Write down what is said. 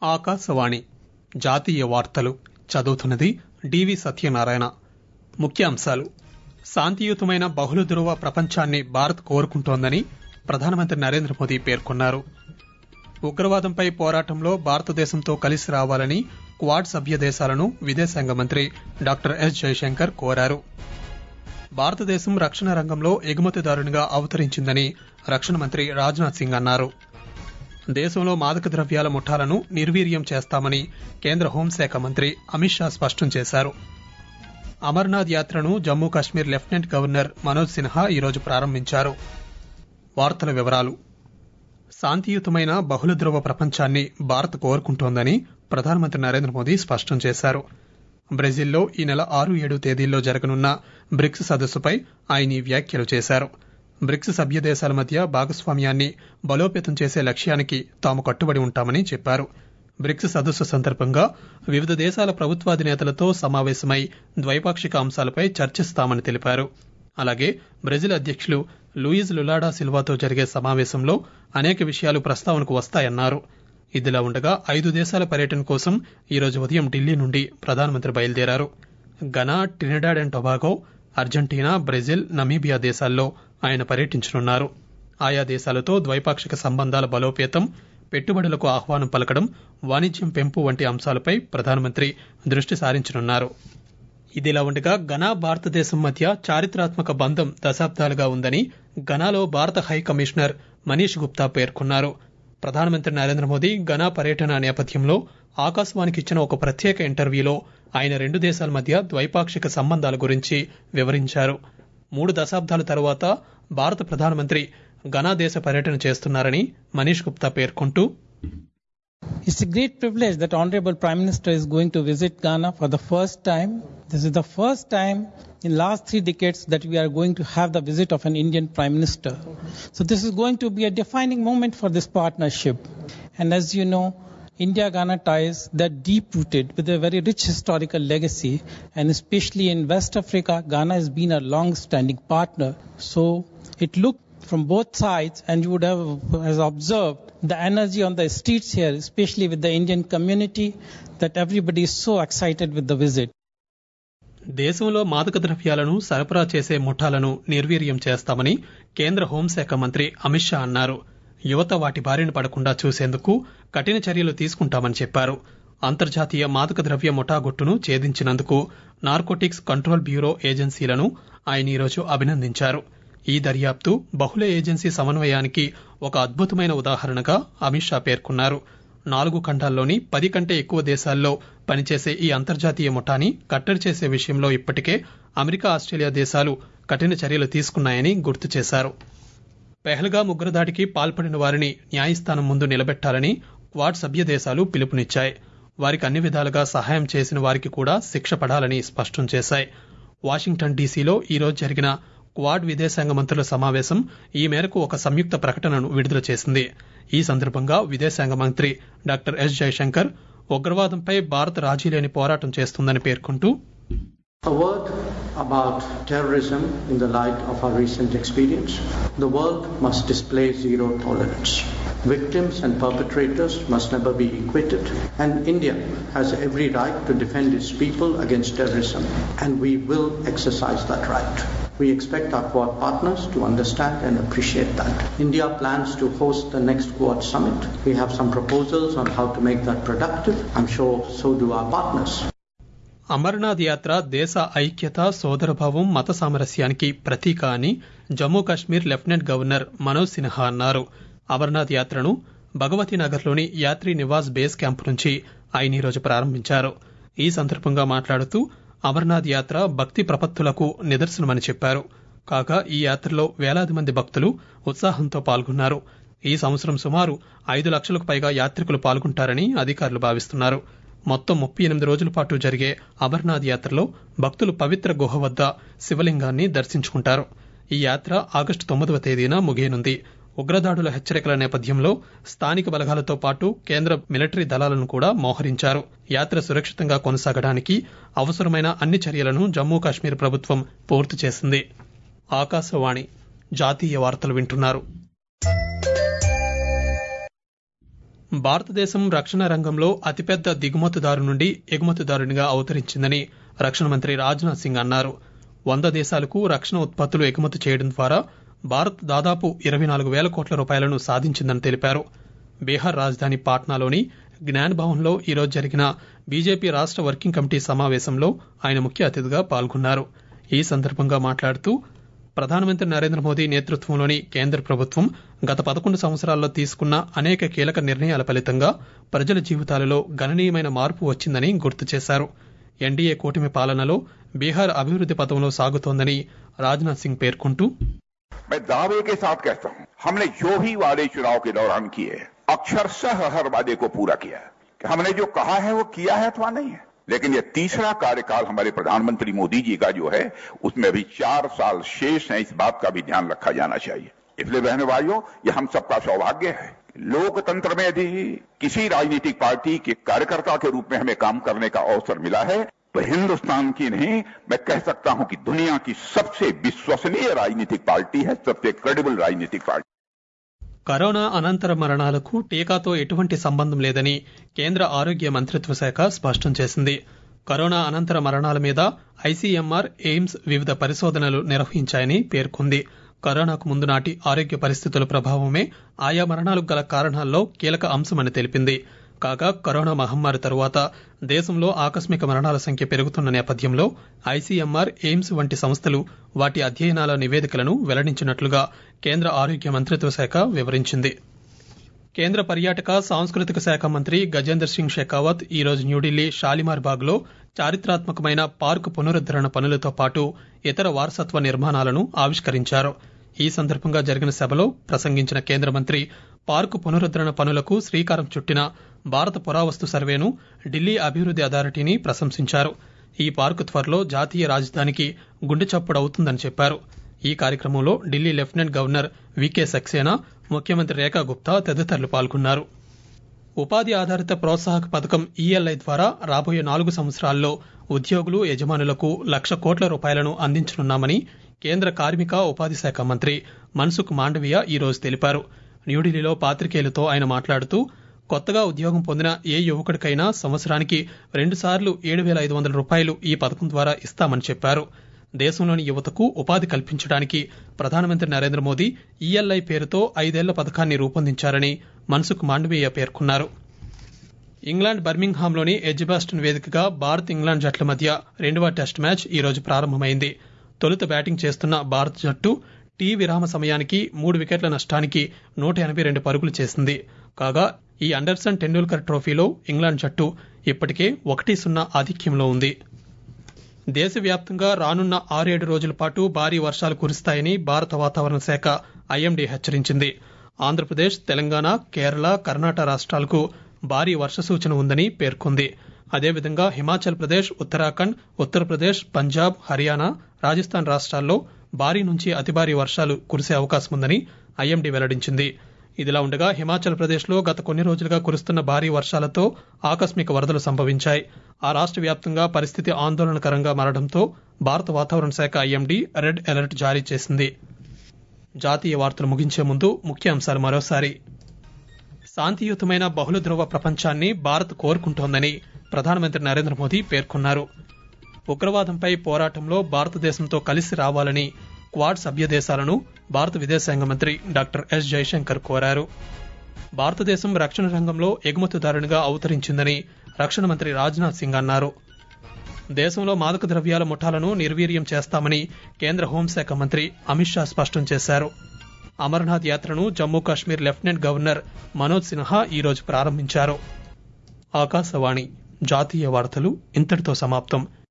ఆకాశవాణి జాతీయ వార్తలు చదువుతున్నది డివి సత్యనారాయణ ముఖ్యాంశాలు శాంతియుతమైన బహుళ ధృవ ప్రపంచాన్ని భారత్ కోరుకుంటోందని ప్రధానమంత్రి నరేంద్ర మోదీ పేర్కొన్నారు ఉగ్రవాదంపై పోరాటంలో భారతదేశంతో కలిసి రావాలని క్వాడ్ సభ్య దేశాలను విదేశాంగ మంత్రి డాక్టర్ ఎస్ జయశంకర్ కోరారు భారతదేశం రక్షణ రంగంలో ఎగుమతిదారునిగా అవతరించిందని రక్షణ మంత్రి రాజ్నాథ్ సింగ్ అన్నారు దేశంలో మాదక ద్రవ్యాల ముఠాలను నిర్వీర్యం చేస్తామని కేంద్ర హోంశాఖ మంత్రి అమిత్ షా స్పష్టం చేశారు అమర్నాథ్ యాత్రను జమ్మూ కాశ్మీర్ లెఫ్టినెంట్ గవర్నర్ మనోజ్ సిన్హా ఈరోజు ప్రారంభించారు వార్తల వివరాలు శాంతియుతమైన బహుళ ధృవ ప్రపంచాన్ని భారత్ కోరుకుంటోందని ప్రధానమంత్రి నరేంద్ర మోదీ స్పష్టం చేశారు బ్రెజిల్లో ఈ నెల ఆరు ఏడు తేదీల్లో జరగనున్న బ్రిక్స్ సదస్సుపై ఆయన ఈ వ్యాఖ్యలు చేశారు బ్రిక్స్ సభ్య దేశాల మధ్య భాగస్వామ్యాన్ని బలోపేతం చేసే లక్ష్యానికి తాము కట్టుబడి ఉంటామని చెప్పారు బ్రిక్స్ సదస్సు సందర్భంగా వివిధ దేశాల ప్రభుత్వాధినేతలతో సమావేశమై ద్వైపాక్షిక అంశాలపై చర్చిస్తామని తెలిపారు అలాగే బ్రెజిల్ అధ్యక్షులు లూయిజ్ లులాడా సిల్వాతో జరిగే సమావేశంలో అనేక విషయాలు ప్రస్తావనకు వస్తాయన్నారు ఇదిలా ఉండగా ఐదు దేశాల పర్యటన కోసం ఈరోజు ఉదయం ఢిల్లీ నుండి ప్రధానమంత్రి బయలుదేరారు Ghana Trinidad and Tobago Argentina Brazil Namibia దేశాల్లో ఆయన పర్యటించనున్నారు ఆయా దేశాలతో ద్వైపాక్షిక సంబంధాల బలోపేతం పెట్టుబడులకు ఆహ్వానం పలకడం వాణిజ్యం పెంపు వంటి అంశాలపై ప్రధానమంత్రి దృష్టి సారించనున్నారు ఇదిలా ఉండగా ఘనా భారతదేశం మధ్య చారిత్రాత్మక బంధం దశాబ్దాలుగా ఉందని ఘనాలో భారత హై కమిషనర్ మనీష్ గుప్తా పేర్కొన్నారు ప్రధానమంత్రి నరేంద్ర మోదీ ఘనా పర్యటన నేపథ్యంలో ఆకాశవాణికి ఇచ్చిన ఒక ప్రత్యేక ఇంటర్వ్యూలో ఆయన రెండు దేశాల మధ్య ద్వైపాక్షిక సంబంధాల గురించి వివరించారు మూడు దశాబ్దాల తరువాత భారత ప్రధానమంత్రి ఘనా దేశ పర్యటన చేస్తున్నారని మనీష్ గుప్తా పేర్కొంటూ It's a great privilege that Honorable Prime Minister is going to visit Ghana for the first time. This is the first time in last three decades that we are going to have the visit of an Indian Prime Minister. So this is going to be a defining moment for this partnership. And as you know, India-Ghana ties that deep-rooted with a very rich historical legacy, and especially in West Africa, Ghana has been a long-standing partner. So it looked from both sides, and you would have has observed the energy on the streets here, especially with the Indian community, that everybody is so excited with the visit. దేశంలో మాదక ద్రవ్యాలను సరఫరా చేసే ముఠాలను నిర్వీర్యం చేస్తామని కేంద్ర హోంశాఖ మంత్రి అమిత్ షా అన్నారు యువత వాటి బారిన పడకుండా చూసేందుకు కఠిన చర్యలు తీసుకుంటామని చెప్పారు అంతర్జాతీయ మాదక ద్రవ్య ముఠా గుట్టును ఛేదించినందుకు నార్కోటిక్స్ కంట్రోల్ బ్యూరో ఏజెన్సీలను ఆయన ఈరోజు అభినందించారు ఈ దర్యాప్తు బహుళ ఏజెన్సీ సమన్వయానికి ఒక అద్భుతమైన ఉదాహరణగా అమిత్ షా పేర్కొన్నారు నాలుగు ఖండాల్లోని పది కంటే ఎక్కువ దేశాల్లో పనిచేసే ఈ అంతర్జాతీయ ముఠాని కట్టడి చేసే విషయంలో ఇప్పటికే అమెరికా ఆస్ట్రేలియా దేశాలు కఠిన చర్యలు తీసుకున్నాయని గుర్తు చేశారు పెహల్గా ఉగ్రదాడికి పాల్పడిన వారిని న్యాయస్థానం ముందు నిలబెట్టాలని క్వాడ్ సభ్య దేశాలు పిలుపునిచ్చాయి వారికి అన్ని విధాలుగా సహాయం చేసిన వారికి కూడా శిక్ష పడాలని స్పష్టం చేశాయి వాషింగ్టన్ డీసీలో ఈరోజు జరిగిన క్వాడ్ విదేశాంగ మంత్రుల సమావేశం ఈ మేరకు ఒక సంయుక్త ప్రకటనను విడుదల చేసింది ఈ సందర్భంగా విదేశాంగ మంత్రి డాక్టర్ ఎస్ జయశంకర్ ఉగ్రవాదంపై భారత్ రాజీలేని పోరాటం చేస్తుందని పేర్కొంటూ A word about terrorism in the light of our recent experience. The world must display zero tolerance. Victims and perpetrators must never be acquitted, and India has every right to defend its people against terrorism, and we will exercise that right. We expect our Quad partners to understand and appreciate that. India plans to host the next Quad summit. We have some proposals on how to make that productive. I'm sure so do our partners. Amarnath యాత్ర దేశ ఐక్యత సోదరభావం మత సామరస్యానికి ప్రతీక అని Jammu Kashmir lieutenant governor Manoj Sinha అన్నారు అమర్నాథ్ యాత్రను భగవతీ నగర్లోని యాత్రి నివాస్ బేస్ క్యాంప్ నుంచి ఆయన ఈరోజు ప్రారంభించారు ఈ సందర్భంగా మాట్లాడుతూ అమర్నాథ్ యాత్ర భక్తి ప్రపత్తులకు నిదర్శనమని చెప్పారు కాగా ఈ యాత్రలో వేలాది మంది భక్తులు ఉత్సాహంతో పాల్గొన్నారు ఈ సంవత్సరం సుమారు ఐదు లక్షలకు పైగా యాత్రికులు పాల్గొంటారని అధికారులు భావిస్తున్నారు మొత్తం ముప్పై ఎనిమిది రోజుల పాటు జరిగే అమర్నాథ్ యాత్రలో భక్తులు పవిత్ర గుహ వద్ద శివలింగాన్ని దర్శించుకుంటారు ఈ యాత్ర ఆగస్టు తొమ్మిదవ తేదీన ముగియనుంది ఉగ్రదాడుల హెచ్చరికల నేపథ్యంలో స్థానిక బలగాలతో పాటు కేంద్ర మిలిటరీ దళాలను కూడా మోహరించారు యాత్ర సురక్షితంగా కొనసాగడానికి అవసరమైన అన్ని చర్యలను జమ్మూ కాశ్మీర్ ప్రభుత్వం పూర్తి చేసింది ఆకాశవాణి జాతీయ వార్తలు వింటున్నారు భారతదేశం రక్షణ రంగంలో అతిపెద్ద దిగుమతిదారు నుండి ఎగుమతిదారునిగా అవతరించిందని రక్షణ మంత్రి రాజ్నాథ్ సింగ్ అన్నారు వంద దేశాలకు రక్షణ ఉత్పత్తులు ఎగుమతి చేయడం ద్వారా భారత్ దాదాపు ఇరవై నాలుగు వేల కోట్ల రూపాయలను సాధించిందని తెలిపారు బీహార్ రాజధాని పాట్నాలోని జ్ఞాన్ భవన్లో ఈరోజు జరిగిన బీజేపీ రాష్ట్ర వర్కింగ్ కమిటీ సమావేశంలో ఆయన ముఖ్య అతిథిగా పాల్గొన్నారు ఈ సందర్భంగా మాట్లాడుతూ ప్రధానమంత్రి నరేంద్ర మోదీ నేతృత్వంలోని కేంద్ర ప్రభుత్వం గత పదకొండు సంవత్సరాల్లో తీసుకున్న అనేక కీలక నిర్ణయాల ఫలితంగా ప్రజల జీవితాలలో గణనీయమైన మార్పు వచ్చిందని గుర్తు చేశారు ఎన్డీఏ కూటమి పాలనలో బీహార్ అభివృద్ది పథంలో సాగుతోందని రాజ్నాథ్ సింగ్ పేర్కొంటూ मैं दावे के साथ कहता हूं हमने जो भी वादे चुनाव के दौरान किए अक्षरशः हर वादे को पूरा किया है कि हमने जो कहा है वो किया है अथवा नहीं है लेकिन ये तीसरा कार्यकाल हमारे प्रधानमंत्री मोदी जी का जो है उसमें अभी चार साल शेष है इस बात का भी ध्यान रखा जाना चाहिए इसलिए बहनों भाइयों ये हम सबका सौभाग्य है लोकतंत्र में यदि किसी राजनीतिक पार्टी के कार्यकर्ता के रूप में हमें काम करने का अवसर मिला है तो हिंदुस्तान की नहीं मैं कह सकता हूं कि दुनिया की सबसे विश्वसनीय राजनीतिक पार्टी है सबसे क्रेडिबल राजनीतिक पार्टी కరోనా అనంతర మరణాలకు టీకాతో ఎటువంటి సంబంధం లేదని కేంద్ర ఆరోగ్య మంత్రిత్వ శాఖ స్పష్టం చేసింది కరోనా అనంతర మరణాల మీద ఐసీఎంఆర్ ఎయిమ్స్ వివిధ పరిశోధనలు నిర్వహించాయని పేర్కొంది కరోనాకు ముందు నాటి ఆరోగ్య పరిస్థితుల ప్రభావమే ఆయా మరణాలకు గల కారణాల్లో కీలక అంశమని తెలిపింది కాగా కరోనా మహమ్మారి తరువాత దేశంలో ఆకస్మిక మరణాల సంఖ్య పెరుగుతున్న నేపథ్యంలో ఐసీఎంఆర్ ఎయిమ్స్ వంటి సంస్థలు వాటి అధ్యయనాల నివేదికలను వెల్లడించినట్లుగా కేంద్ర ఆరోగ్య మంత్రిత్వ శాఖ వివరించింది కేంద్ర పర్యాటక సాంస్కృతిక శాఖ మంత్రి గజేందర్ సింగ్ షెకావత్ ఈ రోజు న్యూఢిల్లీ షాలిమార్ బాగ్లో చారిత్రాత్మకమైన పార్కు పునరుద్దరణ పనులతో పాటు ఇతర వారసత్వ నిర్మాణాలను ఆవిష్కరించారు ఈ సందర్భంగా జరిగిన సభలో ప్రసంగించిన కేంద్ర మంత్రి పార్కు పునరుద్దరణ పనులకు శ్రీకారం చుట్టిన భారత పురావస్తు సర్వేను ఢిల్లీ అభివృద్ది అథారిటీని ప్రశంసించారు ఈ పార్కు త్వరలో జాతీయ రాజధానికి గుండె చప్పుడు అవుతుందని చెప్పారు ఈ కార్యక్రమంలో Delhi lieutenant governor V K Saxena ముఖ్యమంత్రి రేఖా గుప్తా తదితరులు పాల్గొన్నారు ఉపాధి ఆధారిత ప్రోత్సాహక పథకం ఈఎల్ఐ ద్వారా రాబోయే నాలుగు సంవత్సరాల్లో ఉద్యోగులు యజమానులకు లక్ష కోట్ల రూపాయలను అందించనున్నామని కేంద్ర కార్మిక ఉపాధి శాఖ మంత్రి మన్సుఖ్ మాండవీయ ఈ రోజు తెలిపారు న్యూఢిల్లీలో పాత్రికేయులతో ఆయన మాట్లాడుతూ కొత్తగా ఉద్యోగం పొందిన ఏ యువకుడికైనా సంవత్సరానికి రెండుసార్లు ఏడు వేల ఐదు వందల రూపాయలు ఈ పథకం ద్వారా ఇస్తామని చెప్పారు దేశంలోని యువతకు ఉపాధి కల్పించడానికి ప్రధానమంత్రి నరేంద్ర మోదీ ఈఎల్ఐ పేరుతో ఐదేళ్ల పథకాన్ని రూపొందించారని మన్సుఖ్ మాండవీయ పేర్కొన్నారు ఇంగ్లాండ్ బర్మింగ్హామ్లోని ఎడ్జిబాస్టన్ వేదికగా భారత్ ఇంగ్లాండ్ జట్ల మధ్య రెండవ టెస్ట్ మ్యాచ్ ఈ రోజు ప్రారంభమైంది తొలుత బ్యాటింగ్ చేస్తున్న భారత్ జట్టు టీ విరామ సమయానికి మూడు వికెట్ల నష్టానికి నూట ఎనభై రెండు పరుగులు చేసింది కాగా ఈ అండర్సన్ టెండూల్కర్ ట్రోఫీలో ఇంగ్లాండ్ జట్టు ఇప్పటికే ఒకటి సున్నా ఆధిక్యంలో ఉంది దేశవ్యాప్తంగా రానున్న ఆరేడు రోజుల పాటు భారీ వర్షాలు కురుస్తాయని భారత వాతావరణ శాఖ ఐఎండీ హెచ్చరించింది ఆంధ్రప్రదేశ్ తెలంగాణ కేరళ కర్ణాటక రాష్ట్రాలకు భారీ వర్ష సూచన ఉందని పేర్కొంది అదేవిధంగా హిమాచల్ ప్రదేశ్ ఉత్తరాఖండ్ ఉత్తరప్రదేశ్ పంజాబ్ హర్యానా రాజస్థాన్ రాష్ట్రాల్లో భారీ నుంచి అతి భారీ వర్షాలు కురిసే అవకాశం ఉందని ఐఎండీ వెల్లడించింది ఇదిలా ఉండగా హిమాచల్ ప్రదేశ్లో గత కొన్ని రోజులుగా కురుస్తున్న భారీ వర్షాలతో ఆకస్మిక వరదలు సంభవించాయి ఆ రాష్ట్ర వ్యాప్తంగా పరిస్థితి ఆందోళనకరంగా మారడంతో భారత వాతావరణ శాఖ ఐఎండీ రెడ్ అలర్ట్ జారీ చేసింది జాతీయ వార్తలు ముగించే ముందు ముఖ్యాంశాలు మరోసారి శాంతియుతమైన బహుళ ధ్రువ ప్రపంచాన్ని భారత్ కోరుకుంటోందని ప్రధానమంత్రి నరేంద్ర మోదీ పేర్కొన్నారు ఉగ్రవాదంపై పోరాటంలో భారతదేశంతో కలిసి రావాలని క్వాడ్ సభ్య దేశాలను భారత విదేశాంగ మంత్రి డాక్టర్ ఎస్ జైశంకర్ కోరారు భారతదేశం రక్షణ రంగంలో ఎగుమతిదారునిగా అవతరించిందని రక్షణ మంత్రి రాజ్నాథ్ సింగ్ అన్నారు దేశంలో మాదక ద్రవ్యాల ముఠాలను నిర్వీర్యం చేస్తామని కేంద్ర హోంశాఖ మంత్రి అమిత్ షా స్పష్టం చేశారు అమర్నాథ్ యాత్రను జమ్మూ కాశ్మీర్ లెఫ్టినెంట్ గవర్నర్ మనోజ్ సిన్హా ఈ రోజు ప్రారంభించారు ఆకాశవాణి జాతీయ వార్తలు ఇంతటితో సమాప్తం